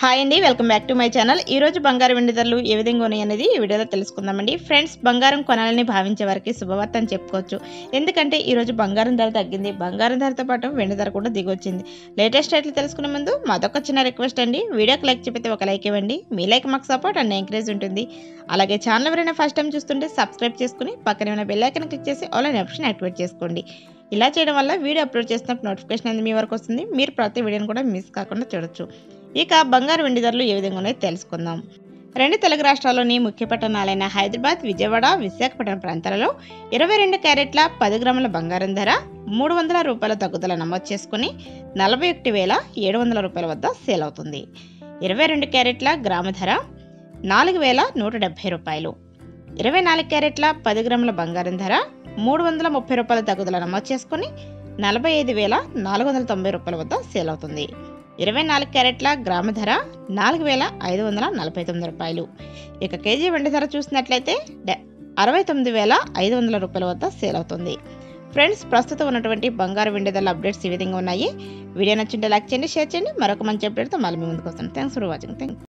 hi అండి welcome back to my channel ఈ రోజు బంగారం వెండి ధరలు ఏ విధంగా ఉన్నాయి అనేది ఈ వీడియోలో తెలుసుకుందామండి ఫ్రెండ్స్ బంగారం కొనాలని భావించే వారికి శుభవార్త అని చెప్పుకోవచ్చు ఎందుకంటే ఈ రోజు బంగారం ధర తగ్గింది బంగారం ధరతో పాటు వెండి ధర కూడా దిగొచ్చింది లేటెస్ట్ రేట్లు తెలుసుకునే ముందు మాదొక చిన్న రిక్వెస్ట్ అండి వీడియోకి లైక్ చెప్పితే ఒక లైక్ ఇవ్వండి మీ లైక్ మాకు సపోర్ట్ అండ్ ఎంకరేజ్ ఉంటుంది అలాగే ఛానల్ ఎవరైనా ఫస్ట్ టైం చూస్తుంటే సబ్స్క్రైబ్ చేసుకుని పక్కనే ఉన్న బెల్ ఐకన్ క్లిక్ చేసి ఆల్ అనే ఆప్షన్ యాక్టివేట్ చేసుకోండి ఇలా చేయడం వల్ల వీడియో అప్లోడ్ చేసినప్పుడు నోటిఫికేషన్ అనేది మీ వరకు వస్తుంది మీరు ప్రతి వీడియోని కూడా మిస్ కాకుండా చూడొచ్చు ఇక బంగారు వెండి ధరలు ఏ విధంగా ఉన్నాయో తెలుసుకుందాం రెండు తెలుగు రాష్ట్రాల్లోని ముఖ్య పట్టణాలైన హైదరాబాద్ విజయవాడ విశాఖపట్నం ప్రాంతాలలో ఇరవై రెండు క్యారెట్ల పది గ్రాముల బంగారం ధర మూడు వందల రూపాయల తగ్గుదల నమోదు చేసుకుని నలభై ఒకటి వేల ఏడు వందల రూపాయల వద్ద సేల్ అవుతుంది ఇరవై రెండు క్యారెట్ల గ్రాము ధర నాలుగు వేల నూట డెబ్బై రూపాయలు ఇరవై నాలుగు క్యారెట్ల పది గ్రాముల బంగారం ధర మూడు వందల ముప్పై రూపాయల తగ్గుదల నమోదు చేసుకుని నలభై ఐదు వేల నాలుగు వందల తొంభై రూపాయల వద్ద సేల్ అవుతుంది ఇరవై నాలుగు క్యారెట్ల గ్రామ ధర నాలుగు వేల ఐదు వందల నలభై తొమ్మిది రూపాయలు ఇక కేజీ వెండి ధర చూసినట్లయితే డె- అరవై తొమ్మిది వేల ఐదు వందల రూపాయల వద్ద సేల్ అవుతుంది ఫ్రెండ్స్ ప్రస్తుతం ఉన్నటువంటి బంగారు వెండి ధరల అప్డేట్స్ ఈ విధంగా ఉన్నాయి వీడియో నచ్చింటే లైక్ చేయండి షేర్ చేయండి మరొక మంచి అప్డేట్తో మళ్ళీ మీ ముందుకు వస్తాను థ్యాంక్స్ ఫర్ వాచింగ్ థ్యాంక్